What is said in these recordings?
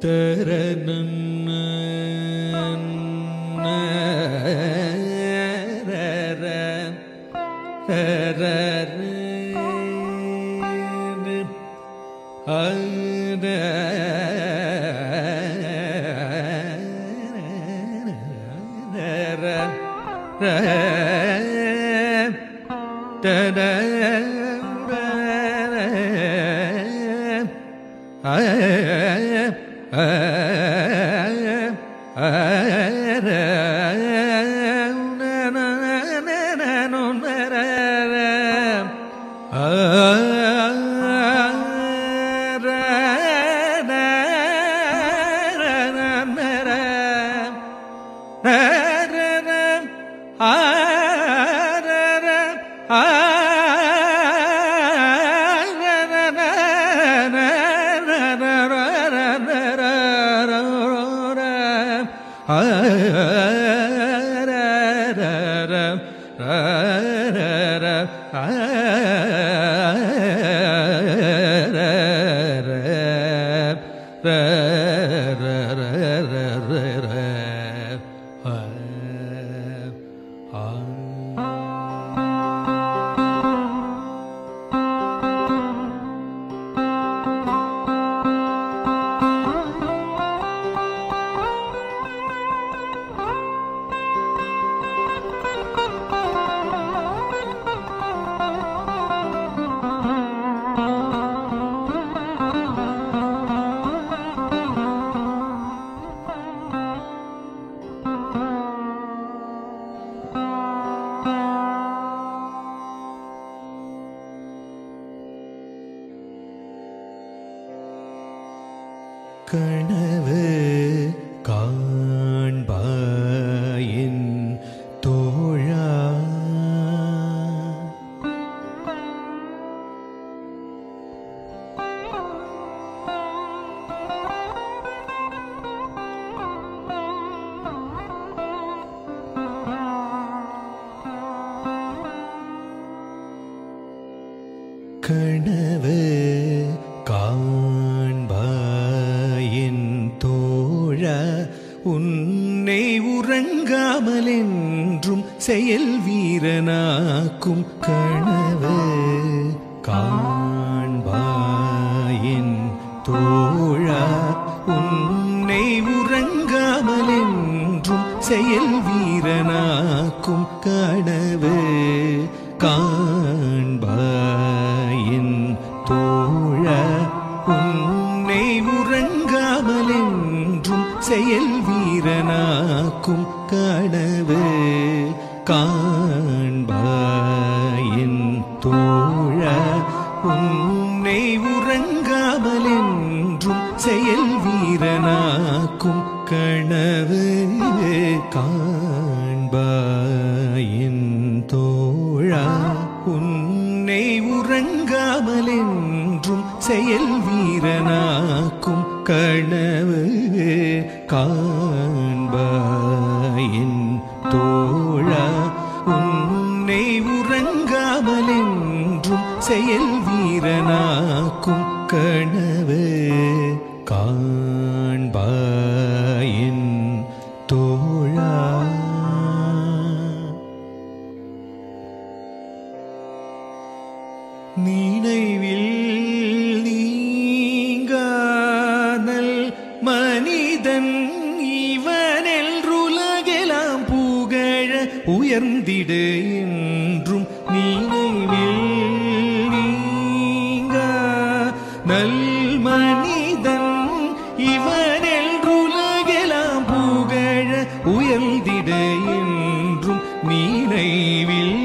கனவு காண்பாயின் தோழா கனவு காண்பாயின் தோழ உன்னை உறங்காமல் என்றும் செயல் வீரனாக்கும் கனவு காண்பாயின் தோழ உன்னை உறங்காமல் என்றும் செயல் வீரனாக்கும் கனவு காண்பாயின் தோழ உன்னை உறங்காமல் என்றும் செயல் வீரனாக்கும் கனவு காண்பாயின் தோழ உன்னை உறங்காமல் என்றும் செயல் வீரனாக்கும் கனவு காண்பாயின் தோழா உன்னை உறங்காமல் என்றும் செயல் வீரனாக்கும் கனவு காண்பாயின் தோழா உன்னை உறங்காமல் என்றும் செயல் வீரனாக்கும் கனவு காண்பாயின் தோழா நினைவில் நீங்கானல் மனிதன் இவனென்றுலகெல்லாம் புகழ உயர்ந்திடு என்றும் நினைவில் நீங்கா நல் மனிதன் இவனென்றுலகெல்லாம் புகழ உயர்ந்திடு என்றும் நினைவில்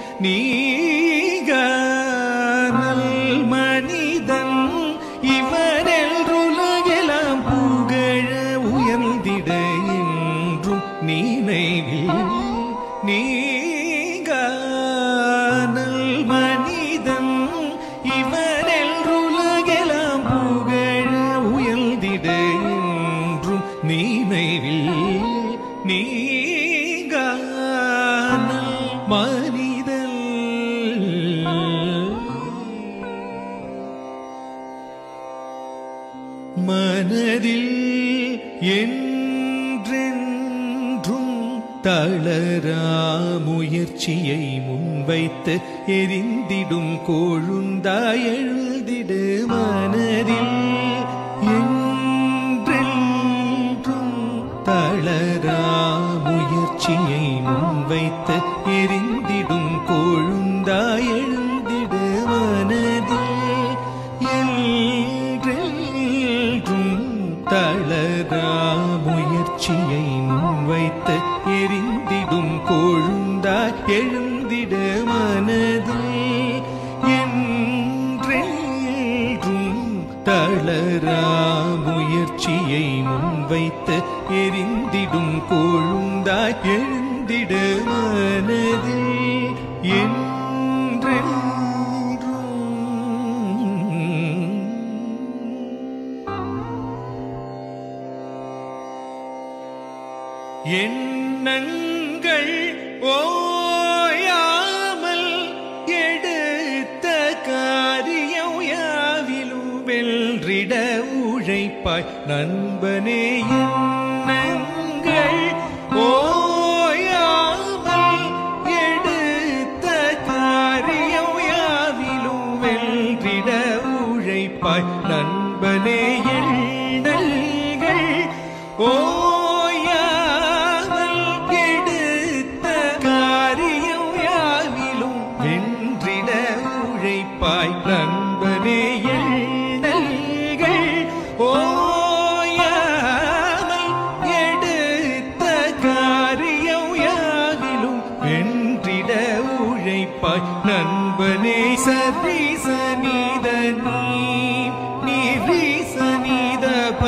நீகானல் மனிதன் இவனென்றுலகெல்லாம் புகழ உயர்ந்திட என்றும் நினைவில் நீகானல் மனிதன் இவனென்றுலகெல்லாம் புகழ உயர்ந்திட என்றும் நினைவில் நீகானல் மனிதன் மனதில் என்றென்றும் தளரா முயற்சியை முன்வைத்து எரிந்திடும் கோழுந்தாய் எழுதிடு மனதில் என்றென்றும் தளரா முயற்சியை முன்வைத்து எரிந்திடும் கோழுந்தாய் எழுந்திடு மனதில் என்றென்றும் தளரா முயற்சியை முன்வைத்து எரிந்திடும் கொழுந்தாய் எழுந்திட மனதில் என்றென்றும் தளரா முயற்சியை முன்வைத்து எரிந்திடும் கொழுந்தாய் எழுந்திட மனதில் என்றென்றும் எண்ணங்கள் ஓயாமல் எடுத்த காரியம் யாவிலும் வென்றிட உழைப்பாய் நண்பனே எண்ணங்கள் ஓயாமல் எடுத்த காரியம் யாவிலும் வென்றிட உழைப்பாய் நண்பனே எண்ணங்கள் ஓயாமல் எடுத்த காரியம் யாவிலும் வென்றிட உழைப்பாய் நண்பனே எண்ணல்கள் ஓயாமல் எடுத்த காரியம் யாவிலும் வென்றிட உழைப்பாய் நண்பனே சரி சனித நீ நீ சனித ப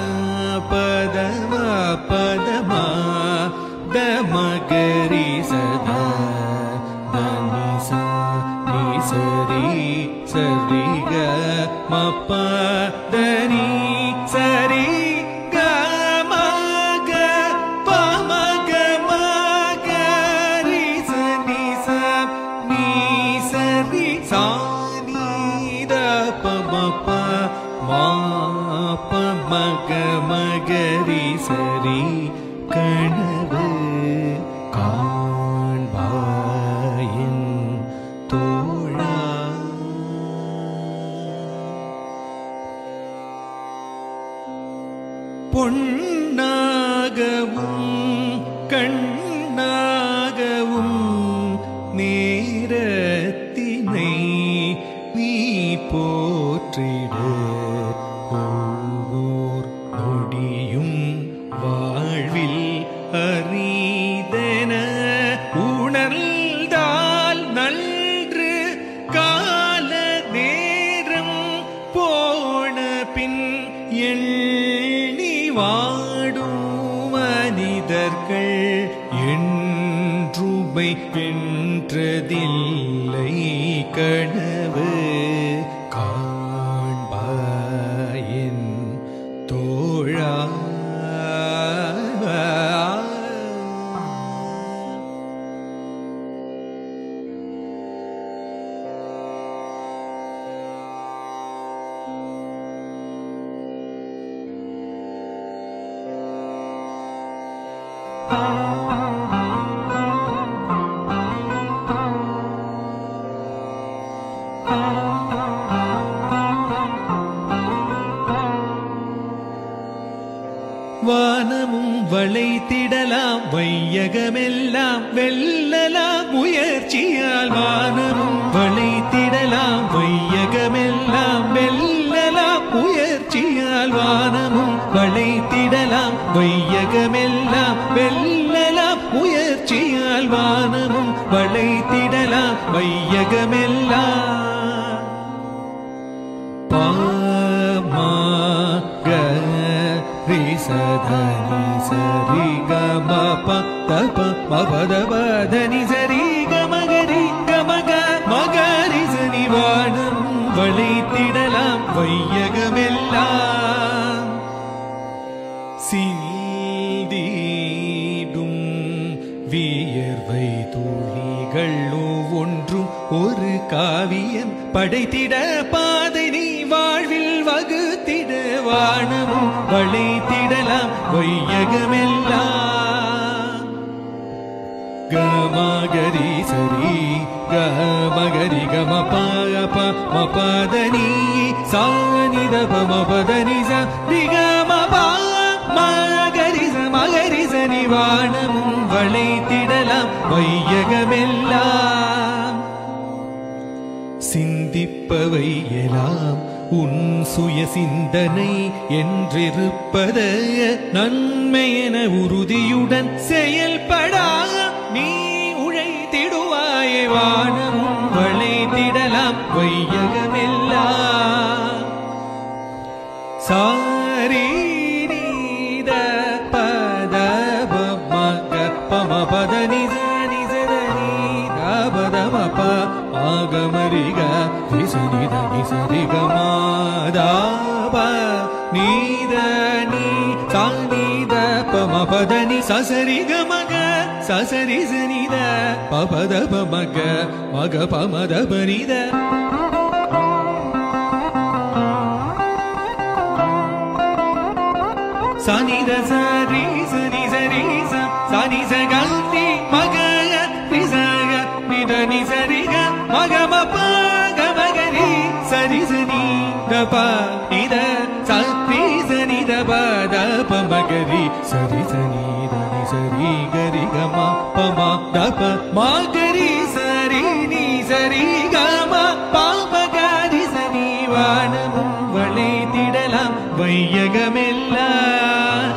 பதமா பதமா தமகரி சதா தனிசா நீ சரி சரி க மப்ப தனி சரி க மக பமக மகரி சனி ச நீ சரி சானித பமப மாப்ப மக மகரி சரி கனவு காண்பாயின் தோழா பொன்னாகவும் கண்ணாகவும் நேரத்தினை நீ போற்றிடு ஒவ்வொரு நொடியும் வாழ்வில் அரிதென உணர்ந்தால் நன்று கால நேரம் போன பின் எண்ணி வாடும் மனிதர்கள் என்றுமை வென்றதில்லை கனவு காண்பாயின் தோழா வானமும் வளைத்திடலாம் வையகமெல்லாம் வெல்லலாம் முயற்சியால் வானமும் வளைத்திடலாம் வையகமெல்லாம் வெல்லலாம் முயற்சியால் வானமும் வளைத்திடலாம் வையகமெல்லாம் வெல்லலாம் முயற்சியால் வானமும் வளைத்திடலாம் வையகமெல்லாம் பாமா க ரி சதனி சரி க ம ப த ப ம ப த ப த நி சரி க ம க ரி க ம க ம க ரி சனி வானம் வளைத்திடலாம் வையகமெல்லாம் சிந்திடும் வியர்வை துளிகள் ஒவ்வொன்றும் ஒரு காவியம் படைத்திட பாதை நீ வாழ்வில் வகுத்திட வானமும் வளைத்திடலாம் வையகமெல்லாம் கமகரி சரி கமகரி கம ப மபதனி சானித பமபதனி சரி கம மகரி மகரி சனி வானமும் வளைத்திடலாம் வையகமெல்லாம் சிந்திப்பவை எல்லாம் உன் சுய சிந்தனை என்றிருப்பத நன்மை என உறுதியுடன் செயல்படா நீ உழைத்திடுவாயே வானமும் வளைத்திடலாம் வையகமெல்லாம் சாரி நீத பத மக பம பத நித நிசத நீத பத மப ஆகமரிக நிசனித நிசரிக மாதாப நீத நீ சானித பம பத நி சசரிக மக சசரி சனித பபத பமக மக பமத பனித சனித சரி சரி சரி ச சனி சகல்தி மக நிசக நித நிசரிக மக மப கமகரி சரி சனி தப நித சரி சனி தப தப மகரி சரி சனி தனி சரி கரி கம பம தப மகரி சரி நீ சரி கம பம கரி சனி வானமும் வளைத்திடலாம் வையகமெல்லாம்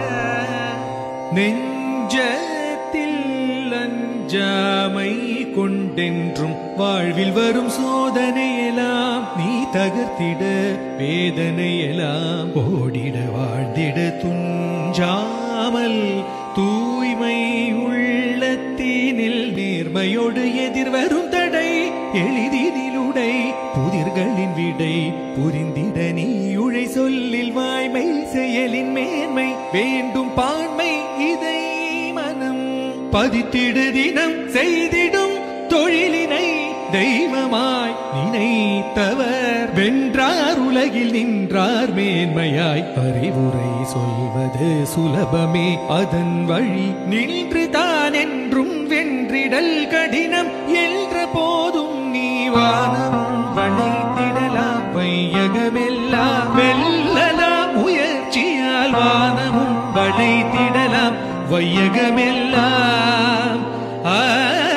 நெஞ்சத்தில் அஞ்சாமை கொண்டென்றும் வாழ்வில் வரும் சோதனையெல்லாம் நீ தகர்த்திட வேதனையெல்லாம் ஓடிட வாழ்ந்திட துஞ்சாமல் தூய்மை உள்ளத்தினில் நேர்மையோடு எதிர்வரும் தடை எளிதினிலுடை புதிர்களின் விடை புரிந்திட நீ உழை சொல்லில் வாய்மை செயலின் மேன்மை வேண்டும் பான்மை இதை மனம் பதித்திடு தினம் செய்திடும் தொழிலினை தெய்வமாய் நினைத்தவர் வென்றார் உலகில் நின்றார் மேன்மையாய் அறிவுரை சொல்வது சுலபமே அதன் வழி நின்று தான் என்றும் வென்றிடல் கடினம் என்ற போதும் நீ வானம் வளைத்திடலாம் வையகமெல்லாம் வெல்லலாம் முயற்சியால் வானமும் வளைத்திடலாம் வையகமெல்லாம் ஆ